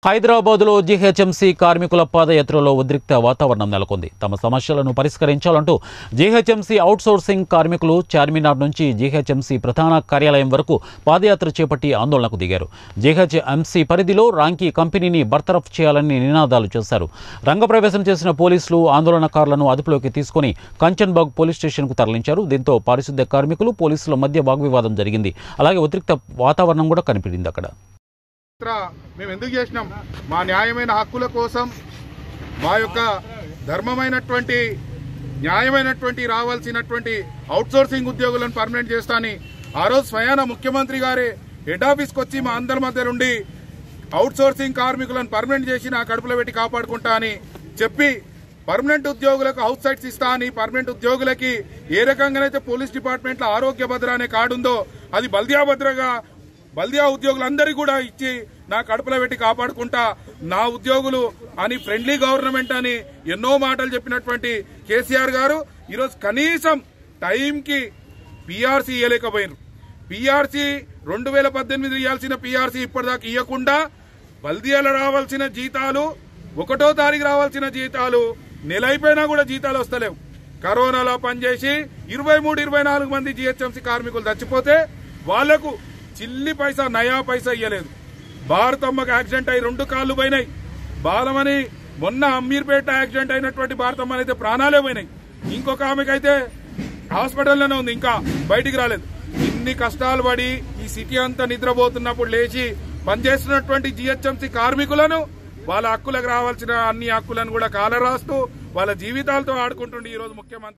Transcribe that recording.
హైదరాబాద్లో జీహెచ్ఎంసీ కార్మికుల పాదయాత్రలో ఉద్రిక్త వాతావరణం నెలకొంది తమ సమస్యలను పరిష్కరించాలంటూ జీహెచ్ఎంసీ అవుట్సోర్సింగ్ కార్మికులు చార్మినార్ నుంచి జీహెచ్ఎంసీ ప్రధాన కార్యాలయం వరకు పాదయాత్ర చేపట్టి ఆందోళనకు దిగారు జీహెచ్ఎంసీ పరిధిలో రాంకీ కంపెనీని బర్తరఫ్ చేయాలని నినాదాలు చేశారు రంగప్రవేశం చేసిన పోలీసులు ఆందోళనకారులను అదుపులోకి తీసుకుని కంచన్బాగ్ పోలీస్ స్టేషన్కు తరలించారు దీంతో పారిశుద్ధ్య కార్మికులు పోలీసుల మధ్య వాగ్వివాదం జరిగింది అలాగే ఉద్రిక్త వాతావరణం కూడా కనిపించింది అక్కడ యాత్ర మేము ఎందుకు చేసినాం మా న్యాయమైన హక్కుల కోసం మా యొక్క ధర్మమైనటువంటి న్యాయమైనటువంటి రావాల్సినటువంటి అవుట్సోర్సింగ్ ఉద్యోగులను పర్మనెంట్ చేస్తాని ఆ రోజు స్వయాన ముఖ్యమంత్రి గారే హెడ్ ఆఫీస్కి వచ్చి మా అందరి మధ్య నుండి అవుట్సోర్సింగ్ కార్మికులను పర్మనెంట్ చేసి నా కడుపులో పెట్టి కాపాడుకుంటా అని చెప్పి పర్మనెంట్ ఉద్యోగులకు అవుట్ సైడ్స్ ఇస్తా అని పర్మనెంట్ ఉద్యోగులకి ఏ రకంగానైతే పోలీస్ డిపార్ట్మెంట్లో ఆరోగ్య భద్ర అనే కార్డు ఉందో అది బల్దియా భద్రగా బల్దియా ఉద్యోగులందరికీ కూడా ఇచ్చి నా కడుపులో పెట్టి కాపాడుకుంటా నా ఉద్యోగులు అని ఫ్రెండ్లీ గవర్నమెంట్ అని ఎన్నో మాటలు చెప్పినటువంటి కేసీఆర్ గారు ఈరోజు కనీసం టైంకి పీఆర్సీ ఇవ్వలేకపోయినారు పీఆర్సీ రెండు వేల పద్దెనిమిది ఇవ్వాల్సిన పీఆర్సీ ఇప్పటిదాకా ఇవ్వకుండా బల్దియాలో రావాల్సిన జీతాలు ఒకటో తారీఖు రావాల్సిన జీతాలు నెల అయిపోయినా కూడా జీతాలు వస్తలేవు కరోనాలో పనిచేసి ఇరవై మూడు ఇరవై నాలుగు మంది జిహెచ్ఎంసీ కార్మికులు చచ్చిపోతే వాళ్లకు చిల్లి పైసా నయా పైసా ఇయ్యలేదు భారతమ్మకు యాక్సిడెంట్ అయి రెండు కాళ్ళు పోయినాయి బాలమని మొన్న అమ్మీర్పేట యాక్సిడెంట్ అయినటువంటి భారతమ్మ అయితే ప్రాణాలే పోయినాయి ఇంకొక ఆమెకైతే హాస్పిటల్లోనే ఉంది ఇంకా బయటికి రాలేదు ఇన్ని కష్టాలు పడి ఈ సిటీ అంతా నిద్రపోతున్నప్పుడు లేచి పనిచేస్తున్నటువంటి జిహెచ్ఎంసీ కార్మికులను వాళ్ళ హక్కులకు రావాల్సిన అన్ని హక్కులను కూడా కాలరాస్తూ వాళ్ళ జీవితాలతో ఆడుకుంటుండే ఈ రోజు ముఖ్యమంత్రి